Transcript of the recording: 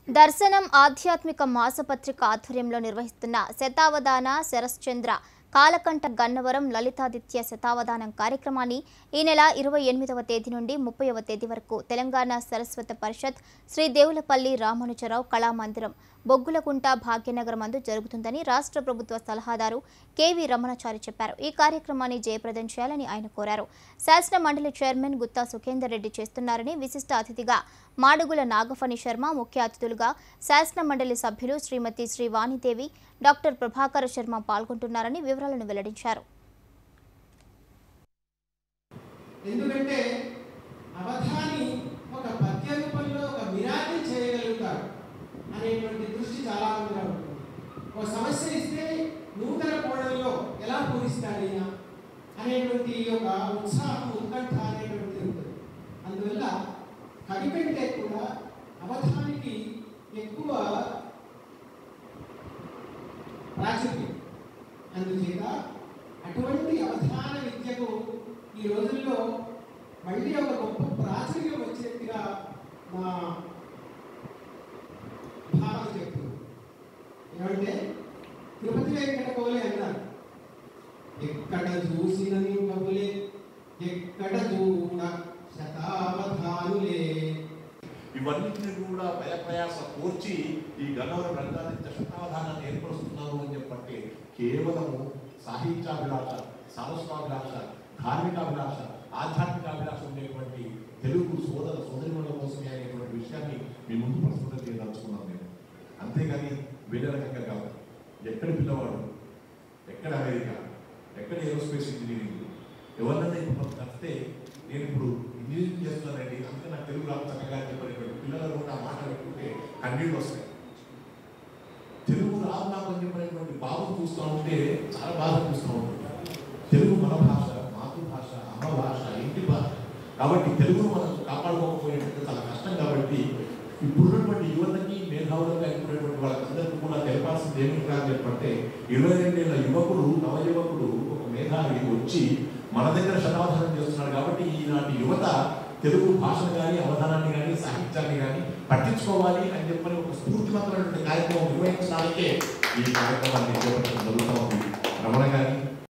దర్శనం ఆధ్యాత్మిక మాసపత్రిక ఆధ్వర్యంలో నిర్వహిస్తున్న శతావధాన శరశ్చంద్ర కాలకంఠ గన్నవరం లలితాదిత్య శతావధానం కార్యక్రమాన్ని ఈ నెల ఇరవై ఎనిమిదవ తేదీ నుండి ముప్పైవ తేదీ వరకు తెలంగాణ సరస్వత పరిషత్ శ్రీ దేవులపల్లి రామానుజరావు కళామందిరం బొగ్గులకుంట భాగ్యనగరం అందు జరుగుతుందని రాష్ట్ర ప్రభుత్వ సలహాదారు కెవి రమణాచారి చెప్పారు ఈ కార్యక్రమాన్ని జయప్రదం చేయాలని ఆయన కోరారు శాసన మండలి చైర్మన్ గుత్తా సుఖేందర్ రెడ్డి చేస్తున్నారని విశిష్ట అతిథిగా మాడుగుల నాగఫణి శర్మ ముఖ్య అతిథులుగా శాసన మండలి సభ్యులు శ్రీమతి శ్రీ వాణిదేవి డాక్టర్ ప్రభాకర శర్మ పాల్గొంటున్నారని వివరాలను వెల్లడించారు ఎందుకంటే అవధాని ఒక పద్య రూపంలో ఒక మిరాకిల్ చేయగలుగుతారు అనేటువంటి దృష్టి చాలా మందిలో ఉంటుంది ఒక సమస్య ఇస్తే నూతన కోణంలో ఎలా పూరిస్తాడు ఈయన అనేటువంటి ఒక ఉత్సాహం ఉత్కంఠ అనేటువంటిది ఉంటుంది అందువల్ల కవి కంటే కూడా అవధానికి ఎక్కువ ప్రాచుర్యం అందుచేత అటువంటి అవధాన విద్యకు ఈ రోజుల్లో మళ్ళీ ఒక గొప్ప ప్రాచుర్యం వచ్చేట్టుగా మా భావన చెప్తుంది ఏమంటే తిరుపతి వెంకట కోలే అన్నారు ఎక్కడ చూసినని కబులే ఎక్కడ చూడ శతావధానులే ఇవన్నింటినీ కూడా భయప్రయాస కోర్చి ఈ గన్నవరం రంగాదిత్య శతావధానాన్ని ఏర్పరుస్తున్నారు అని చెప్పంటే కేవలము సాహిత్యాభిలాష సారస్వాభిలాష ధార్మికాభిలాష ఆధ్యాత్మికాభిలాష ఉండేటువంటి తెలుగు సోదర సోదరిమణుల కోసమే అనేటువంటి విషయాన్ని మీ ముందు ప్రస్తుతం చేయదలుచుకున్నాం నేను అంతేగాని వేరే రకంగా కాదు ఎక్కడ పిల్లవాడు ఎక్కడ అమెరికా ఎక్కడ ఏరోస్పేస్ ఇంజనీరింగ్ ఎవరినైనా ఇప్పుడు తప్పితే నేను ఇప్పుడు ఇంజనీరింగ్ చేస్తున్నానండి అందుకే నాకు తెలుగు రాదు చక్కగా అని చెప్పినటువంటి పిల్లలు కూడా ఆ మాట పెట్టుకుంటే కన్నీళ్ళు వస్తాయి తెలుగు రాదు నాకు అని చెప్పినటువంటి భావం చూస్తూ ఉంటే చాలా బాధ చూస్తూ ఉంటుంది తెలుగు మన భాష మాతృభాష అమ్మ భాష ఇంటి భాష కాబట్టి తెలుగును మనం కాపాడుకోకపోయేటట్టు చాలా కష్టం కాబట్టి ఇప్పుడున్నటువంటి యువతకి మేధావులుగా ఇప్పుడున్నటువంటి వాళ్ళకందరికీ కూడా తెలపాల్సింది ఏమిటి అని చెప్పంటే ఇరవై రెండేళ్ల యువకుడు నవ యువకుడు ఒక మేధావి వచ్చి మన దగ్గర శతావధానం చేస్తున్నాడు కాబట్టి ఈనాటి యువత తెలుగు భాషను కానీ అవధానాన్ని కానీ సాహిత్యాన్ని కానీ పట్టించుకోవాలి అని చెప్పని ఒక స్ఫూర్తివంతమైనటువంటి కార్యక్రమం నిర్వహించడానికే ఈ కార్యక్రమాన్ని చేపట్టడం జరుగుతూ ఉంది రమణ గారి